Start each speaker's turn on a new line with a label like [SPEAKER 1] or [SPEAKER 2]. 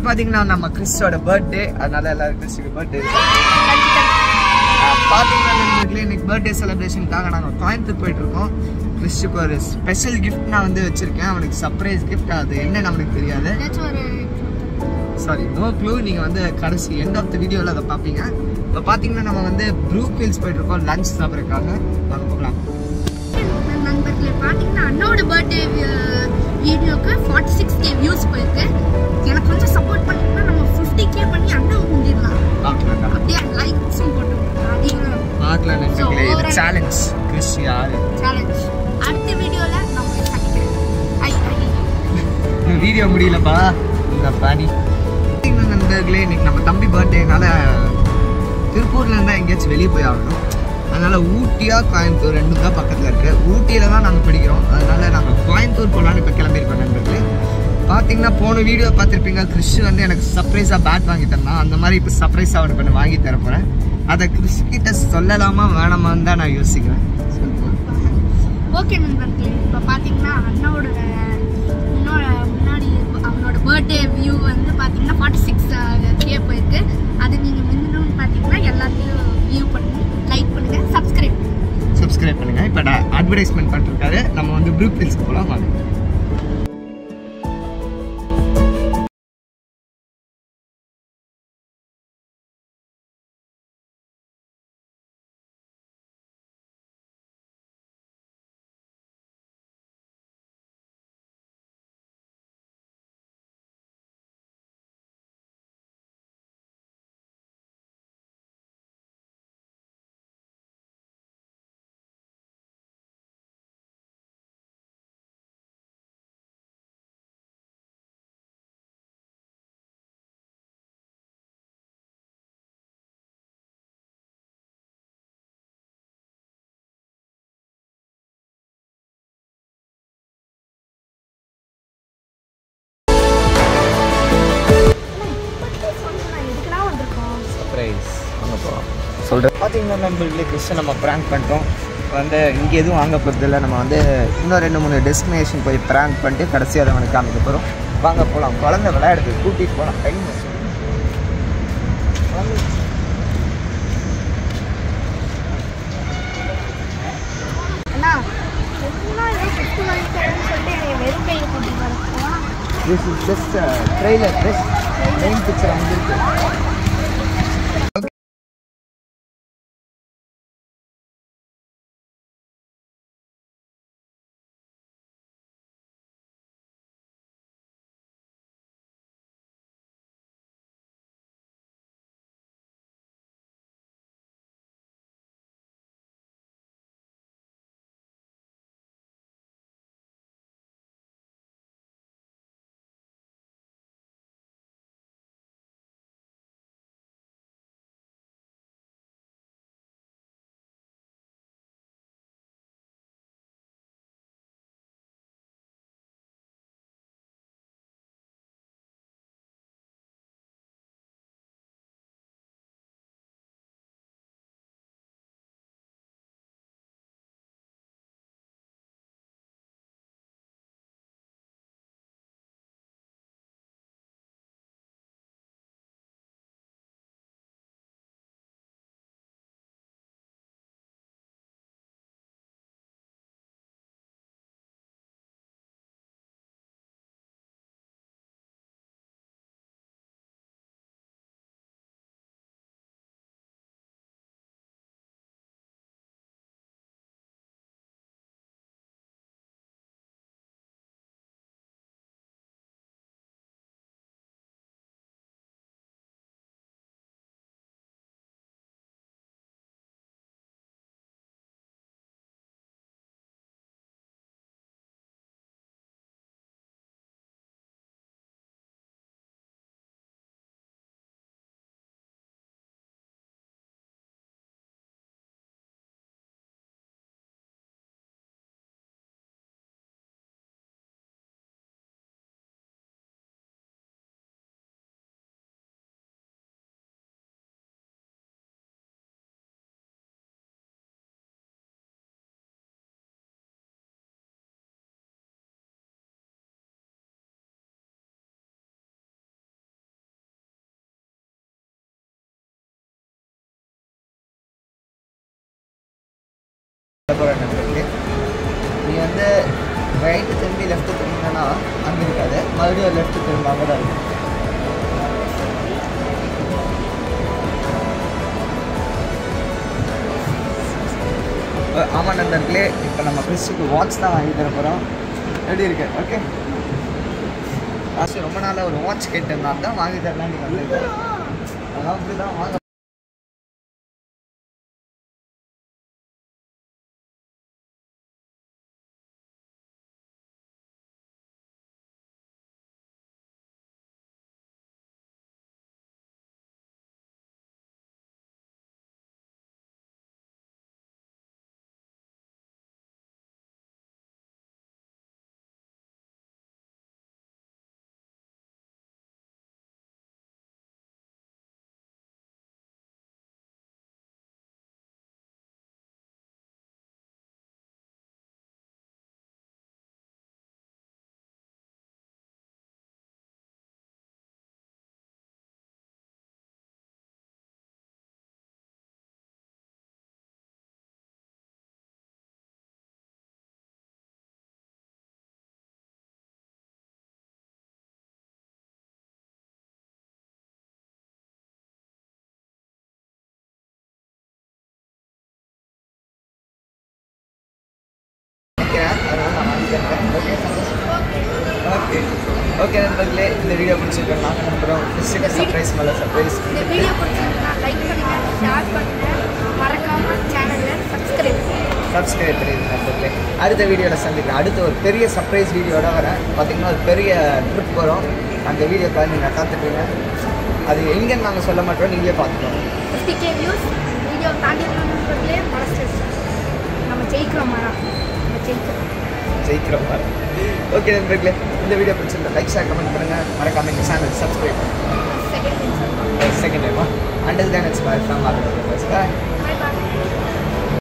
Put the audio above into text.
[SPEAKER 1] பாத்தீங்கன்னா நம்ம கிறிஸ்டோட பர்த்டே அதனால எல்லாரும் கிறிஸ்டுக்கு பர்த்டே பாத்தீங்கன்னா நண்பர்களே இன்னைக்கு பர்த்டே செலிப்ரேஷனுக்காக நாங்கள் கோயம்புத்தூர் போயிட்டு இருக்கோம் கிறிஸ்டுக்கு ஒரு ஸ்பெஷல் கிஃப்ட் நான் வந்து வச்சிருக்கேன் அவனுக்கு சர்ப்ரைஸ் கிஃப்ட் அது என்ன நம்மளுக்கு தெரியாது
[SPEAKER 2] ஏதாச்சும் ஒரு
[SPEAKER 1] சாரி நோ க்ளூ நீங்கள் வந்து கடைசி எண்ட் ஆஃப் த வீடியோவில் அதை பார்ப்பீங்க இப்போ பார்த்தீங்கன்னா நம்ம வந்து ப்ளூ ஹில்ஸ் போயிட்டு இருக்கோம் லஞ்ச் சாப்பிட்றதுக்காக வாங்க போகலாம்
[SPEAKER 2] நண்பர்களே பார்த்தீங்கன்னா அண்ணாவோட பர்த்டே வீடியோக்கு ஃபார்ட்டி சிக்ஸ் கே வியூஸ் போயிருக்கு எனக்கு கொஞ்சம் சப்போர்ட் பண்ணிங்கன்னா நம்ம ஃபிஃப்டி கே பண்ணி அண்ணா முந்திடலாம்
[SPEAKER 1] பார்க்கலாம்
[SPEAKER 2] அப்படியே லைக்ஸும் போட்டு அதிகம்
[SPEAKER 1] பார்க்கலாம் நண்பர்களே இது
[SPEAKER 2] So,
[SPEAKER 1] சேலஞ்ச் கிறிஸ் யாரு
[SPEAKER 2] சேலஞ்ச் அடுத்த வீடியோவில் நம்ம சந்திக்கிறேன் ஐ ஐ
[SPEAKER 1] வீடியோ முடியலப்பா இந்த பனி பார்த்தீங்கன்னா நண்பர்களே இன்னைக்கு நம்ம தம்பி பர்த்டேனால திருப்பூர்ல இருந்தால் எங்கேயாச்சும் வெளியே போய் ஆகணும் அதனால ஊட்டியா கோயம்புத்தூர் ரெண்டும் தான் பக்கத்தில் இருக்கு ஊட்டியில தான் நாங்கள் படிக்கிறோம் அதனால நாங்கள் கோயம்புத்தூர் போகலான்னு இப்போ கிளம்பியிருக்கோம் நண்பர்களே பார்த்தீங்கன்னா போன வீடியோ பார்த்துருப்பீங்க கிறிஷ் வந்து எனக்கு சர்ப்ரைஸாக பேட் வாங்கி தந்தான் அந்த மாதிரி இப்போ சர்ப்ரைஸாக அவனுக்கு ஒன்று வாங்கி தர போகிறேன் அதை கிறிஷ் கிட்ட சொல்லலாமா வேணாமான்னு தான் நான் யோசிக்கிறேன்
[SPEAKER 2] ஓகே நண்பர்களே இப்போ பார்த்தீங்கன்னா அண்ணாவோட முன்னோட முன்னாடி அவனோட பர்த்டே வியூ வந்து பார்த்தீங்கன்னா ஃபார்ட்டி சிக்ஸ் கே போயிருக்கு அது நீங்கள் மின்னணும்னு பார்த்தீங்கன்னா எல்லாத்தையும் வியூ பண்ணி லைக் பண்ணுங்க சப்ஸ்கிரைப்
[SPEAKER 1] சப்ஸ்கிரைப் பண்ணுங்க இப்போ அட்வர்டைஸ்மெண்ட் பண்ணிருக்காரு நம்ம வந்து ப்ளூ பில்ஸ்க்கு போகலாம் வாங்க சர்ப்ரைஸ் வாங்க போகிறோம் சொல்கிறேன் பார்த்தீங்கன்னா நண்பர்களே கிறிஸ்டன் நம்ம ப்ராங்க் பண்ணிட்டோம் வந்து இங்கே எதுவும் வாங்க போகிறதில்ல நம்ம வந்து இன்னும் ரெண்டு மூணு டெஸ்டினேஷன் போய் ப்ராங்க் பண்ணிட்டு கடைசியாக அதை அவனுக்கு காமிக்க போகிறோம் வாங்க போகலாம் குழந்தை விளையாடுது கூட்டிகிட்டு போகலாம் டைம்
[SPEAKER 2] அண்ணா எதுனா ஏதோ ஃபிஃப்டி வாங்கி தரேன்னு சொல்லிட்டு என்னை வெறும் கையில் கூட்டிட்டு வர போனால்
[SPEAKER 1] this is just trailer just main picture அங்கே இருக்குது மறுபடியும் ஒரு லெஃப்ட் திரும்ப அங்கே தான் இருக்கும் அஹ் ஆமா நண்பர்களே இப்போ நம்ம கிறிஸ்டுக்கு வாட்ச் தான் வாங்கி தர போகிறோம் எப்படி இருக்கு ஓகே லாஸ்ட் ரொம்ப நாளாக ஒரு வாட்ச் கேட்டிருந்தோம் அதான் வாங்கி தரலான்னு வந்திருக்கேன் அதான் அப்படி தான் வாங்க நினைக்கிறேன் அதனால நான் வாங்கி தரேன் ஓகே ஓகே ஓகே நண்பர்களே இந்த வீடியோ பிடிச்சிருக்கேன் நாங்கள் நம்புகிறோம் கிறிஸ்டுக்கு சர்ப்ரைஸ் மேலே சர்ப்ரைஸ்
[SPEAKER 2] இந்த வீடியோ பிடிச்சிருந்தா லைக் பண்ணுங்க ஷேர் பண்ணுங்க மறக்காம சேனலை சப்ஸ்கிரைப்
[SPEAKER 1] சப்ஸ்கிரைப் பண்ணிடுங்க நண்பர்களே அடுத்த வீடியோவில் சந்திக்கிறேன் அடுத்த ஒரு பெரிய சர்ப்ரைஸ் வீடியோட வரேன் பார்த்தீங்கன்னா ஒரு பெரிய ட்ரிப் வரும் அந்த வீடியோக்காக நீங்கள் காத்துட்டுருங்க அது எங்கேன்னு நாங்கள் சொல்ல மாட்டோம் நீங்களே பார்த்துக்கோங்க
[SPEAKER 2] ஃபிஃப்டி கே வியூஸ் வீடியோ தாண்டி நண்பர்களே மனசு நம்ம ஜெயிக்கிறோமா நம்ம ஜெயிக்கிறோம்
[SPEAKER 1] ஜெயிக்கிறோம் ஓகே நண்பர்களே இந்த வீடியோ பிடிச்சிருந்தா லைக் ஷேர் கமெண்ட் பண்ணுங்கள் மறக்காம எங்கள் சேனல் சப்ஸ்கிரைப் பண்ணுங்கள்
[SPEAKER 2] செகண்ட்
[SPEAKER 1] செகண்ட் டைமா under ten it's bye from our bye
[SPEAKER 2] bye bye